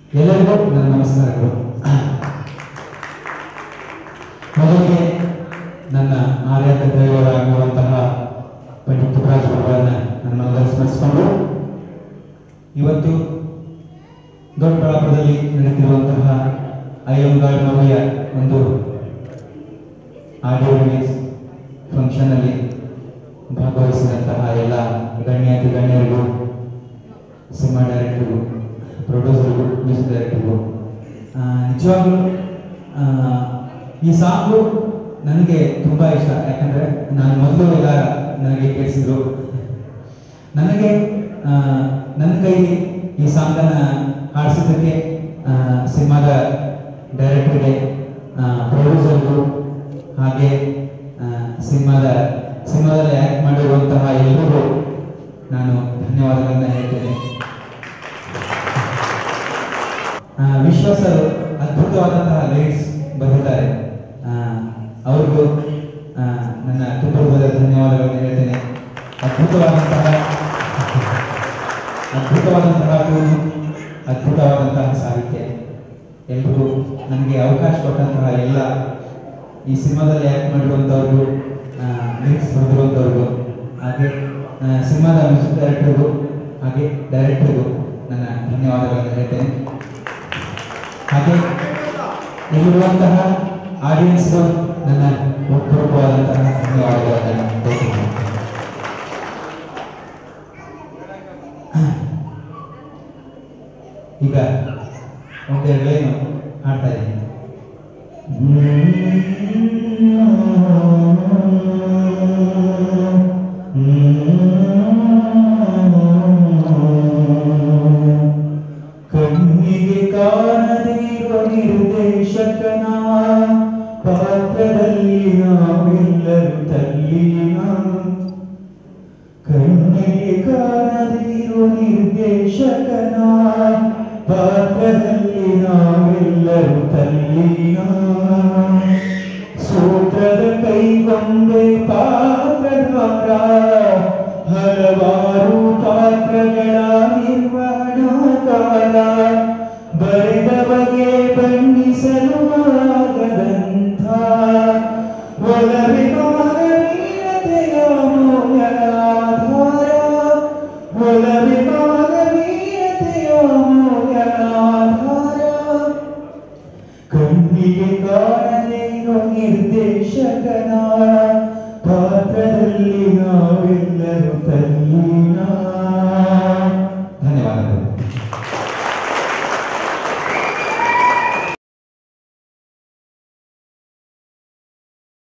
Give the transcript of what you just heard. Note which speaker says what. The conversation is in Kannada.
Speaker 1: ಎಲ್ಲರಿಗೂ ನನ್ನ ನಮಸ್ಕಾರಗಳು ಮೊದಲಿಗೆ ನನ್ನ ಆರ್ಯಾತ ದೈವರಾಗಿರುವಂತಹ ಪಂಡಿತ್ ತುಕರಾಜ್ ಅವರನ್ನ ನನ್ನೆಲ್ಲರೂ ಸ್ಮರಿಸಿಕೊಂಡು ಇವತ್ತು ದೊಡ್ಡಬಳ್ಳಾಪುರದಲ್ಲಿ ನಡೆದಿರುವಂತಹ ಅಯ್ಯಂಗಾರ್ ಮೌಲ್ಯ ಒಂದು ಆಡಿಯೋ ರಿಲೀಸ್ ಫಂಕ್ಷನ್ ಅಲ್ಲಿ ಭಾಗವಹಿಸಿದಂತಹ ಎಲ್ಲ ಗಣ್ಯಾತಿ ಗಣ್ಯರಿಗೂ ಸಿನಿಮಾ ಡೈರೆಕ್ಟರ್ಗೂ ಪ್ರೊಡ್ಯೂಸರ್ಗೂ ಮ್ಯೂಸಿಕ್ ಡೈರೆಕ್ಟರ್ಗೂ ನಿಜವಾಗ್ಲೂ ಆ, ಈ ಸಾಂಗು ನನಗೆ ತುಂಬ ಇಷ್ಟ ಯಾಕಂದರೆ ನಾನು ಮೊದಲು ಎಲ್ಲ ನನಗೆ ಕೇಳಿಸಿದ್ರು ನನಗೆ ಆ, ನನ್ನ ಕೈಲಿ ಈ ಸಾಂಗನ್ನು ಹಾಡಿಸಿದ್ದಕ್ಕೆ ಸಿನಿಮಾದ ಡೈರೆಕ್ಟರ್ಗೆ ಪ್ರೊಡ್ಯೂಸರ್ಗೂ ಹಾಗೆ ಆ, ಸಿನಿಮಾದ ಸಿನಿಮಾದಲ್ಲಿ ಆ್ಯಕ್ಟ್ ಮಾಡಿರುವಂತಹ ಎಲ್ಲರಿಗೂ ನಾನು ಧನ್ಯವಾದಗಳನ್ನ ಹೇಳ್ತೇನೆ ಆ, ವಿಶ್ವಾಸ್ ಅವರು ಅದ್ಭುತವಾದಂತಹ ಲೈಟ್ಸ್ ಬರೆದಿದ್ದಾರೆ ಆ, ಅವ್ರಿಗೂ ಆ, ನನ್ನ ತುಂಬ ಹೃದಯದ ಧನ್ಯವಾದಗಳನ್ನು ಹೇಳ್ತೇನೆ ಅದ್ಭುತವಾದಂತಹ ಅದ್ಭುತವಾದಂತಹ ಟೂನು ಅದ್ಭುತವಾದಂತಹ ಸಾಹಿತ್ಯ ಎಲ್ರಿಗೂ ನನಗೆ ಅವಕಾಶ ಕೊಟ್ಟಂತಹ ಎಲ್ಲ ಈ ಸಿನಿಮಾದಲ್ಲಿ ಆ್ಯಕ್ಟ್ ಮಾಡಿರುವಂಥವ್ರಿಗೂ ಲಿರಿಕ್ಸ್ ಬರೆದಿರುವಂಥವ್ರಿಗೂ ಹಾಗೆ ಆ, ಸಿನಿಮಾದ ಮ್ಯೂಸಿಕ್ ಡೈರೆಕ್ಟರ್ಗೂ ಹಾಗೆ ಡೈರೆಕ್ಟರ್ಗೂ ನನ್ನ ಧನ್ಯವಾದಗಳನ್ನು ಹೇಳ್ತೇನೆ ಹಾಗೆ ಇಲ್ಲಿರುವಂತಹ ಆಡಿಯನ್ಸ್ಗೂ ನನ್ನ ಹೃತ್ಪೂರ್ವಕವಾದಂತಹ ಧನ್ಯವಾದಗಳನ್ನು ಹೇಳ್ತೇನೆ ಈಗ ಒಂದೆರಡು ಲೈನು ಹಾಡ್ತಾ ಇದ್ದೀನಿ ಕಣ್ಣಿಗೆ ಕಾಣದಿರೋ ನಿರ್ದೇಶಕನ ಪಾತ್ರದಲ್ಲಿ ನಾವೆಲ್ಲರೂ ತಲ್ಲಿನ ಕಣ್ಣಿಗೆ ಕಾಣದಿರೋ ನಿರ್ದೇಶಕನ ಪಾತ್ರದಲ್ಲಿ ನಾವೆಲ್ಲರೂ ತಲ್ಲಿನ ಸೂತ್ರದ ಕೈಗೊಂಬೆ ಪಾತ್ರಧಾರ ಹಲವಾರು ಪಾತ್ರಗಳ ನಿರ್ವಹಣಾಕಾರ ಬರೆದ ಬಗೆ ಬಣ್ಣಿಸಲು ಆಗದಂಥ ಒಲವೇ ಮಾನವೀಯತೆಯ ಮೌಲ್ಯನಾಧಾರ ಒಲವೇ ಮಾನವೀಯತೆಯ ಮೌಲ್ಯನಾಧಾರ ಕಣ್ಣಿಗೆ ಕಾಣದೇನು ನಿರ್ದೇಶಕನ